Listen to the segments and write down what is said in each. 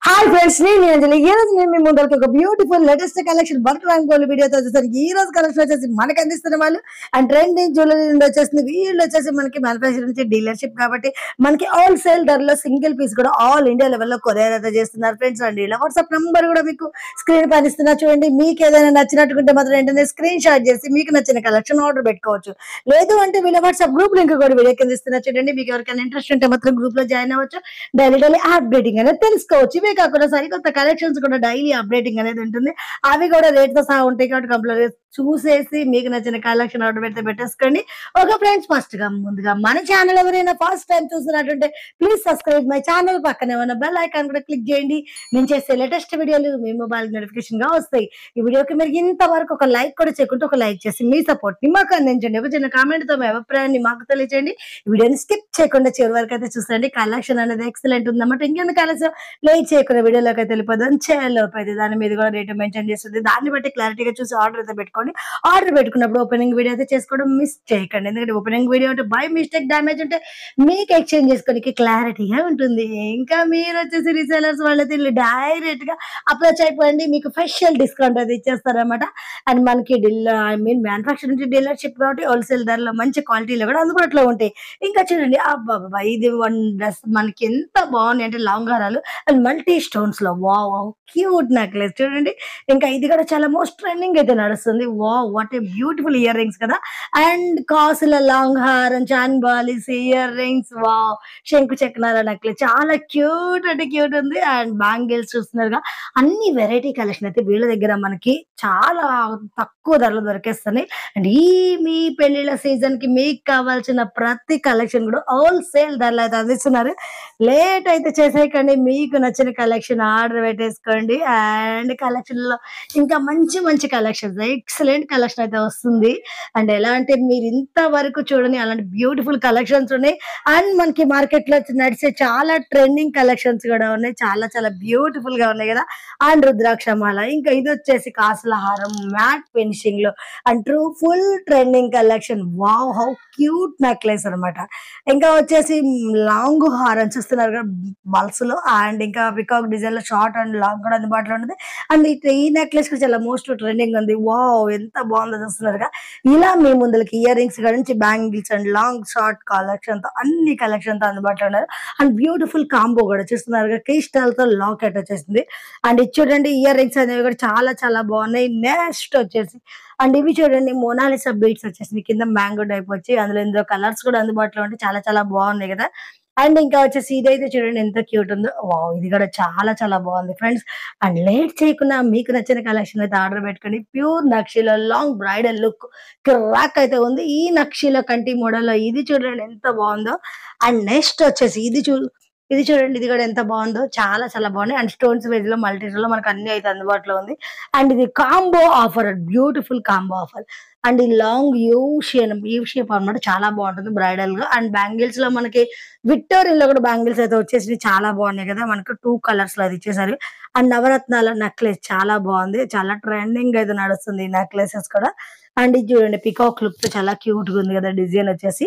Hi friends నేను అంజలి ఈ రోజు నేను మీ ముందరికి ఒక బ్యూటిఫుల్ లేటెస్ట్ కలెక్షన్ వర్క్ ర్యాంక్ గోల్డ్ వీడియోతో వచ్చేసరికి ఈ రోజు కలెక్షన్ వచ్చేసి మనకి అందిస్తున్న వాళ్ళు అండ్ ట్రెండింగ్ జ్యువెలరీ నుండి వచ్చేసింది వీళ్ళు వచ్చేసి మనకి మ్యానుఫాక్చర్ నుంచి డీలర్షిప్ కాబట్టి మనకి హోల్సేల్ ధరలో సింగిల్ పీస్ కూడా ఆల్ ఇండియా లెవెల్లో కొరియర్ అయితే చేస్తున్నారు ఫ్రెండ్స్ అండ్ ఇలా వాట్సాప్ నంబర్ కూడా మీకు స్క్రీన్ పైన ఇస్తున్నా చూడండి మీకు ఏదైనా నచ్చినట్టుకుంటే మాత్రం ఏంటంటే స్క్రీన్ షాట్ చేసి మీకు నచ్చిన కలెక్షన్ ఆర్డర్ పెట్టుకోవచ్చు లేదు అంటే వీళ్ళ వాట్సాప్ గ్రూప్ లింక్ కూడా వీడియో కింద ఇస్తున్నా చూడండి మీకు ఎవరికైనా ఇంట్రెస్ట్ ఉంటే మాత్రం గ్రూప్ లో జాయిన్ అవ్వచ్చు డైలీ డైలీ అప్డేటింగ్ అనేది తెలుసుకోవచ్చు ఇవే కాకుండా సరికొత్త కలెక్షన్స్ కూడా డైలీ అప్డేటింగ్ అనేది ఉంటుంది అవి కూడా రేట్ తో సహా ఉంటాయి కాబట్టి కంప్లీట్ చూసేసి మీకు నచ్చిన కలెక్షన్ ఆర్డర్ పెడితే పెట్టేసుకోండి ఓకే ఫ్రెండ్స్ ఫస్ట్ గా ముందుగా మన ఛానల్ ఎవరైనా ఫస్ట్ టైం చూస్తున్నట్టుంటే ప్లీజ్ సబ్స్క్రైబ్ మై ఛానల్ పక్కనే ఉన్న బెల్ ఐకాన్ కూడా క్లిక్ చేయండి నేను చేసే లేటెస్ట్ వీడియోలు మీ మొబైల్ నోటిఫికేషన్ గా వస్తాయి ఈ వీడియోకి మీరు ఇంతవరకు ఒక లైక్ కూడా చేయకుంటే ఒక లైక్ చేసి మీ సపోర్ట్ ని మాకు అందించండి ఒక చిన్న కామెంట్ తో మీ అభిప్రాయాన్ని మాకు తెలియజేయండి ఈ వీడియోని స్కిప్ చేయకుండా చివరి వరకు అయితే చూసండి కలెక్షన్ అనేది ఎక్సలెంట్ ఉందన్నమాట ఇంకెందుకు కలెక్షన్ లేట్ చేయకుండా వీడియోలోకి అయితే వెళ్ళిపోదాం చేయలోపు అయితే దాని మీద కూడా రేట్ మెన్షన్ చేస్తుంది దాన్ని బట్టి క్లారిటీగా చూసి ఆర్డర్ అయితే పెట్టుకోండి ఆర్డర్ పెట్టుకున్నప్పుడు ఓపెనింగ్ వీడియో అయితే చేసుకోవడం మిస్ చేయకండి ఎందుకంటే ఓపెనింగ్ వీడియో అంటే బై మిస్టేక్ డ్యామేజ్ ఉంటే మీకు ఎక్స్చేంజ్ చేసుకోనికి క్లారిటీగా ఉంటుంది ఇంకా మీరు వచ్చేసి రీసెలర్స్ వాళ్ళైతే డైరెక్ట్ గా అప్రోచ్ అయిపోయింది మీకు స్పెషల్ డిస్కౌంట్ అది ఇచ్చేస్తారన్నమాట అండ్ మనకి డీలర్ ఐ మీన్ మ్యానుఫాక్చర్ నుంచి డీలర్షిప్ కాబట్టి హోల్సేల్ ధరలో మంచి క్వాలిటీలో కూడా అందుబాటులో ఉంటాయి ఇంకా చూడండి అబ్బా ఇది వన్ డ్రెస్ మనకి ఎంత బాగుంది అంటే లాంగ్ హారాలు అండ్ మల్టీ స్టోన్స్ లో వావ్ క్యూట్ నెక్లెస్ చూడండి ఇంకా ఇది కూడా చాలా మోస్ట్ ట్రెండింగ్ అయితే నడుస్తుంది wow what a beautiful earrings కదా అండ్ కాసుల లాంగ్ హారం చాన్ బాలిస్ ఇయర్ రింగ్స్ వావ్ శంకు చక్రాల నెక్లెస్ చాలా క్యూట్ అంటే క్యూట్ ఉంది అండ్ బ్యాంగిల్స్ చూస్తున్నారుగా అన్ని వెరైటీ కలెక్షన్ అయితే వీళ్ళ దగ్గర మనకి చాలా తక్కువ ధరలో దొరికేస్తున్నాయి అండ్ ఈ మీ పెళ్లిళ్ళ సీజన్ కి మీకు కావాల్సిన ప్రతి కలెక్షన్ కూడా హోల్సేల్ ధరలు అయితే అందిస్తున్నారు లేట్ అయితే చేసేయకండి మీకు నచ్చిన కలెక్షన్ ఆర్డర్ పెట్టేసుకోండి అండ్ కలెక్షన్ లో ఇంకా మంచి మంచి కలెక్షన్స్ ఎక్సలెంట్ కలెక్షన్ అయితే వస్తుంది అండ్ ఎలా అంటే మీరు ఇంతవరకు చూడని అలాంటి బ్యూటిఫుల్ కలెక్షన్స్ ఉన్నాయి అండ్ మనకి మార్కెట్ లో నడిచే చాలా ట్రెండింగ్ కలెక్షన్స్ కూడా ఉన్నాయి చాలా చాలా బ్యూటిఫుల్ గా ఉన్నాయి కదా అండ్ రుద్రాక్షమాల ఇంకా ఇది వచ్చేసి కాసుల హారం మ్యాట్ ఫినిషింగ్ లో and true full trending collection wow how cute necklace అన్నమాట ఇంకా వచ్చేసి లాంగ్ హారం చూస్తున్నారు కదా బల్స్ లో అండ్ ఇంకా పికాక్ డిజైన్ లో షార్ట్ అండ్ లాంగ్ కూడా అందుబాటులో ఉంటుంది అండ్ ఇట్- ఈ నెక్లెస్ కూడా చాలా మోస్ట్ ట్రెండింగ్ ఉంది వావ్ ఎంత బాగుందో చూస్తున్నారుగా ఇలా మీ ముందులకి ఇయర్ రింగ్స్ నుంచి bangles and long short collection తో అన్ని కలెక్షన్ తో అందుబాటులో ఉన్నారు అండ్ బ్యూటిఫుల్ కాంబో కూడా చూస్తున్నారు క్రిస్టల్ తో లాకెట్ వచ్చేసింది అండ్ ఇది చూడండి ఇయర్ రింగ్స్ అనేవి కూడా చాలా చాలా బాగున్నాయి నెక్స్ట్ వచ్చేసి అండ్ ఇవి చూడండి మోనాలిసా బీట్స్ వచ్చేసింది కింద మ్యాంగో టైప్ వచ్చి అందులో ఇందులో కలర్స్ కూడా అందుబాటులో ఉంటే చాలా చాలా బాగున్నాయి కదా అండ్ ఇంకా వచ్చేసి ఇదైతే చూడండి ఎంత క్యూట్ ఉందో వావ్ ఇది కూడా చాలా చాలా బాగుంది ఫ్రెండ్స్ అండ్ లేట్ చేయకుండా మీకు నచ్చిన కలెక్షన్ అయితే ఆర్డర్ పెట్టుకోండి ప్యూర్ నక్షిలో లాంగ్ బ్రైడల్ లుక్ క్రాక్ అయితే ఉంది ఈ నక్షిలో కంటి మోడల్లో ఇది చూడండి ఎంత బాగుందో అండ్ నెక్స్ట్ వచ్చేసి ఇది చూ ఇది చూడండి ఇది కూడా ఎంత బాగుందో చాలా చాలా బాగుంది అండ్ స్టోన్స్ వేజ్ లో మల్టీ లో మనకు అన్ని అయితే అందుబాటులో ఉంది అండ్ ఇది combo offer beautiful combo offer and ఈ long U shape U shape అన్నమాట చాలా బాగుంటుంది బ్రైడల్ గా అండ్ బ్యాంగిల్స్ లో మనకి విక్టోరియన్ లో కూడా బ్యాంగిల్స్ అయితే వచ్చేసి చాలా బాగున్నాయి కదా మనకు టూ కలర్స్ లో అది ఇచ్చేసారు అండ్ నవరత్నాల నెక్లెస్ చాలా బాగుంది చాలా ట్రెండింగ్ అయితే నడుస్తుంది ఈ నెక్లెసెస్ కూడా అండ్ ఇది చూడండి పికాక్ లుక్ తో చాలా క్యూట్ గా ఉంది కదా డిజైన్ వచ్చేసి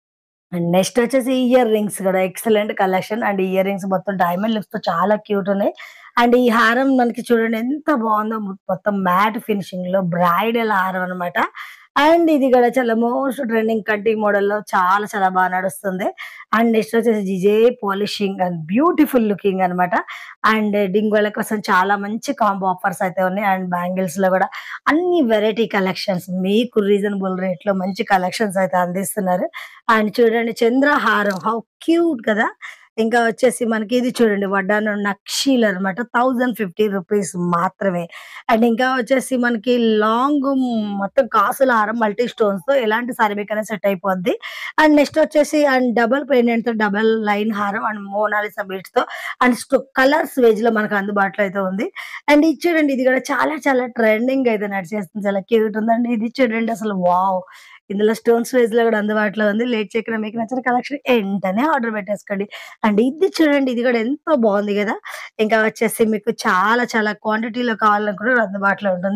అండ్ నెక్స్ట్ వచ్చేసి ఇయర్ రింగ్స్ కూడా excellent collection and earrings మొత్తం డైమండ్ లుక్స్ తో చాలా క్యూట్ ఉన్నాయి అండ్ ఈ హారం మనకి చూడండి ఎంత బాగుందో మొత్తం మ్యాట్ ఫినిషింగ్ లో బ్రైడల్ హారం అన్నమాట అండ్ ఇది కూడా చాలా మోస్ట్ ట్రెండింగ్ కటింగ్ మోడల్ లో చాలా చాలా బాగా నడుస్తుంది అండ్ నెక్స్ట్ వచ్చేసి GJ polishing and beautiful looking అన్నమాట అండ్ డింగోల కోసం చాలా మంచి కాంబో ఆఫర్స్ అయితే ఉన్నాయి అండ్ బ్యాంగిల్స్ లో కూడా అన్ని వెరైటీ కలెక్షన్స్ మీకు రీజనబుల్ రేట్ లో మంచి కలెక్షన్స్ అయితే అందిస్తున్నారు అండ్ చూడండి చంద్రహారం హౌ క్యూట్ కదా ఇంకా వచ్చేసి మనకి ఇది చూడండి వడ్డాను నక్షీలు అనమాట థౌజండ్ ఫిఫ్టీ రూపీస్ మాత్రమే అండ్ ఇంకా వచ్చేసి మనకి లాంగ్ మొత్తం కాసుల హారం మల్టీ స్టోన్స్ తో ఎలాంటి సారీబిక్ అనేది సెట్ అయిపోద్ది అండ్ నెక్స్ట్ వచ్చేసి అండ్ డబల్ పెండెంట్ తో డబల్ లైన్ హారం అండ్ మోనాలిసా బీట్స్ తో అండ్ కలర్స్ వేజ్ లో మనకు అందుబాటులో అయితే ఉంది అండ్ ఇది చూడండి ఇది కూడా చాలా చాలా ట్రెండింగ్ అయితే నడిచేస్తుంది చాలా క్యూట్ ఉందండి ఇది చూడండి అసలు వావ్ ఇందులో స్టోన్స్ వేజ్ లో కూడా అందుబాటులో ఉంది లేట్ చేయకుండా మీకు నచ్చిన కలెక్షన్ వెంటనే ఆర్డర్ పెట్టేసుకోండి అండ్ ఇది చూడండి ఇది కూడా ఎంతో బాగుంది కదా ఇంకా వచ్చేసి మీకు చాలా చాలా క్వాంటిటీలో కావాలనుకుంటే అందుబాటులో ఉంటుంది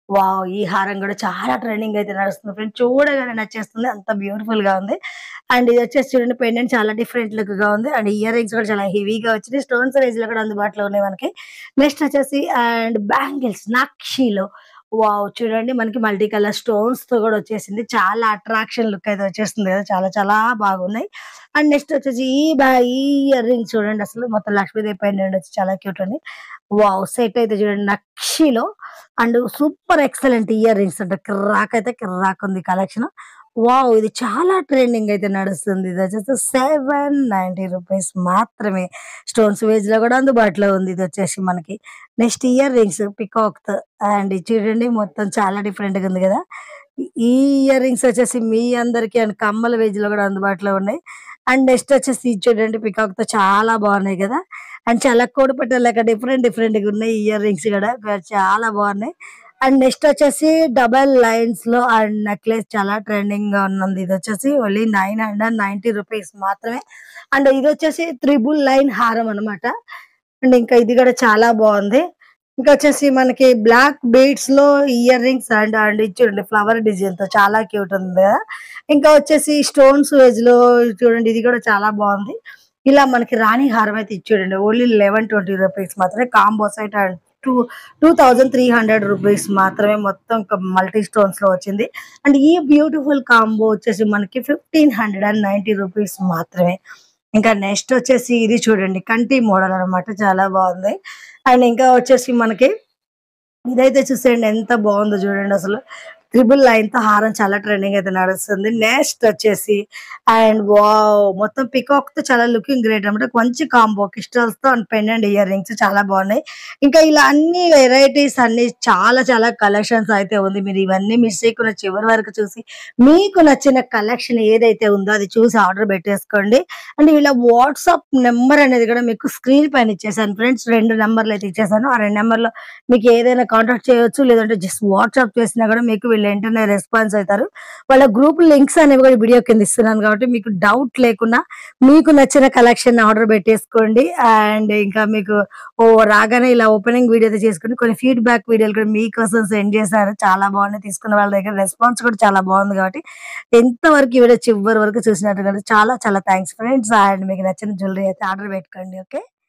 వావ్! ఈ హారం గూడా చాలా ట్రెండింగ్ అయితే నడుస్తుంది ఫ్రెండ్స్. చూడగానే నచ్చేస్తుంది. అంత బ్యూటిఫుల్‌గా ఉంది. అండ్ ఇదొచ్చేసి చూడండి పెండెంట్ చాలా డిఫరెంట్ లుక్‌గా ఉంది. అండ్ ఇయర్ రింగ్స్ కూడా చాలా హెవీగా వచ్చినాయి. స్టోన్ సైజ్‌లో కూడా అందుబాటులో ఉన్నాయి మనకి. నెక్స్ట్ వచ్చేసి అండ్ బ్యాంగిల్స్ నక్షీలో వావ్! చూడండి మనకి మల్టీ కలర్ స్టోన్స్‌తో కూడా వచ్చేసింది. చాలా అట్రాక్షన్ లుక్ అయితే వచ్చేస్తుంది కదా! చాలా చాలా బాగున్నాయి. అండ్ నెక్స్ట్ వచ్చేసి ఈ బ్యా ఈ ఇయర్ రింగ్స్ చూడండి అసలు మొత్తం లక్ష్మీదేవి పెండెంట్ వచ్చి చాలా క్యూట్ ఉంది. వావ్! సెట్ అయితే చూడండి నక్షిలో and super excellent earrings అంట. కిర్రాక్ అయితే కిర్రాక్ ఉంది కలెక్షన్. వావ్! ఇది చాలా ట్రెండింగ్ అయితే నడుస్తుంది. ఇదొచ్చేసి రూ. 790 మాత్రమే. స్టోన్స్ వేజ్‌లో కూడా అందుబాటులో ఉంది. ఇదొచ్చేసి మనకి. నెక్స్ట్ ఇయర్ రింగ్స్ పికాక్‌తో అండ్ ఇది చూడండి మొత్తం చాలా డిఫరెంట్‌గా ఉంది కదా! ఈ ఇయర్ రింగ్స్ వచ్చేసి మీ అందరికి అండ్ కమ్మల వేజ్‌లో కూడా అందుబాటులో ఉన్నాయి. అండ్ నెక్స్ట్ వచ్చేసి ఇది చూడండి పికాక్‌తో చాలా బాగున్నాయి కదా! అండ్ చాలా కోడిపెట్ట లెక్క డిఫరెంట్ డిఫరెంట్‌గా ఉన్నాయి ఇయర్ రింగ్స్ కూడా చాలా బాగున్నాయి. అండ్ నెక్స్ట్ వచ్చేసి డబుల్ లైన్స్‌లో అండ్ నెక్లెస్ చాలా ట్రెండింగ్‌గా ఉన్నది. ఇదొచ్చేసి ఓన్లీ రూ. 990 మాత్రమే. అండ్ ఇదొచ్చేసి త్రిబుల్ లైన్ హారం అన్నమాట. అండ్ ఇంకా ఇది కూడా చాలా బాగుంది. ఇంకా వచ్చేసి మనకి బ్లాక్ బీడ్స్‌లో ఇయర్ రింగ్స్ అండ్ అండ్ ఇది చూడండి ఫ్లవర్ డిజైన్‌తో చాలా క్యూట్ ఉంది కదా! ఇంకా వచ్చేసి స్టోన్స్ వేజ్‌లో చూడండి ఇది కూడా చాలా బాగుంది. ఇలా మనకి రాణి హారం అయితే ఇది చూడండి ఓన్లీ రూ. 1120 మాత్రమే కాంబో సెట్ అండ్ టూ రూ. 2300 మాత్రమే మొత్తం మల్టీ స్టోన్స్‌లో వచ్చింది. అండ్ ఈ బ్యూటిఫుల్ కాంబో వచ్చేసి మనకి రూ. 1590 మాత్రమే. ఇంకా నెక్స్ట్ వచ్చేసి ఇది చూడండి కంటి మోడల్ అన్నమాట. చాలా బాగుంది. అండ్ ఇంకా వచ్చేసి మనకి ఇదైతే చూసేయండి ఎంత బాగుందో చూడండి అసలు. త్రిబుల్ లైన్‌తో హారం చాలా ట్రెండింగ్ అయితే నడుస్తుంది. నెక్స్ట్ వచ్చేసి అండ్ వావ్! మొత్తం పికాక్‌తో చాలా లుకింగ్ గ్రేట్ అన్నమాట. మంచి కాంబో క్రిస్టల్స్‌తో అండ్ పెండెంట్ ఇయర్ రింగ్స్ చాలా బాగున్నాయి. ఇంకా ఇలా అన్ని వెరైటీస్ అన్ని చాలా చాలా కలెక్షన్స్ అయితే ఉంది. మీరు ఇవన్నీ మిస్ చేయకుండా చివరి వరకు చూసి మీకు నచ్చిన కలెక్షన్ ఏదైతే ఉందో అది చూసి ఆర్డర్ పెట్టేసుకోండి. అండ్ వీళ్ళ వాట్సాప్ నంబర్ అనేది కూడా మీకు స్క్రీన్ పైన ఇచ్చేసాను ఫ్రెండ్స్. 2 నంబర్‌లు అయితే ఇచ్చేసాను. ఆ 2 నంబర్‌లో మీకు ఏదైనా కాంటాక్ట్ చేయొచ్చు. లేదంటే జస్ట్ వాట్సాప్ చేసినా కూడా మీకు వీళ్ళు వెంటనే రెస్పాన్స్ అవుతారు. వాళ్ళ గ్రూప్ లింక్స్ అనేవి కూడా వీడియో కింద ఇస్తున్నాను కాబట్టి మీకు డౌట్ లేకుండా మీకు నచ్చిన కలెక్షన్ ఆర్డర్ పెట్టేసుకోండి. అండ్ ఇంకా మీకు ఓ రాగానే ఇలా ఓపెనింగ్ వీడియో అయితే చేసుకొని కొన్ని ఫీడ్‌బ్యాక్ వీడియోలు కూడా మీకోసం సెండ్ చేశారు. చాలా బాగున్నాయి. తీసుకున్న వాళ్ళ దగ్గర రెస్పాన్స్ కూడా చాలా బాగుంది కాబట్టి ఎంతవరకు ఈ వీడియో చివరి వరకు చూసినట్టు చాలా చాలా థాంక్స్ ఫ్రెండ్స్. అండ్ మీకు నచ్చిన జ్యువెల్లరీ అయితే ఆర్డర్ పెట్టుకోండి. ఓకే.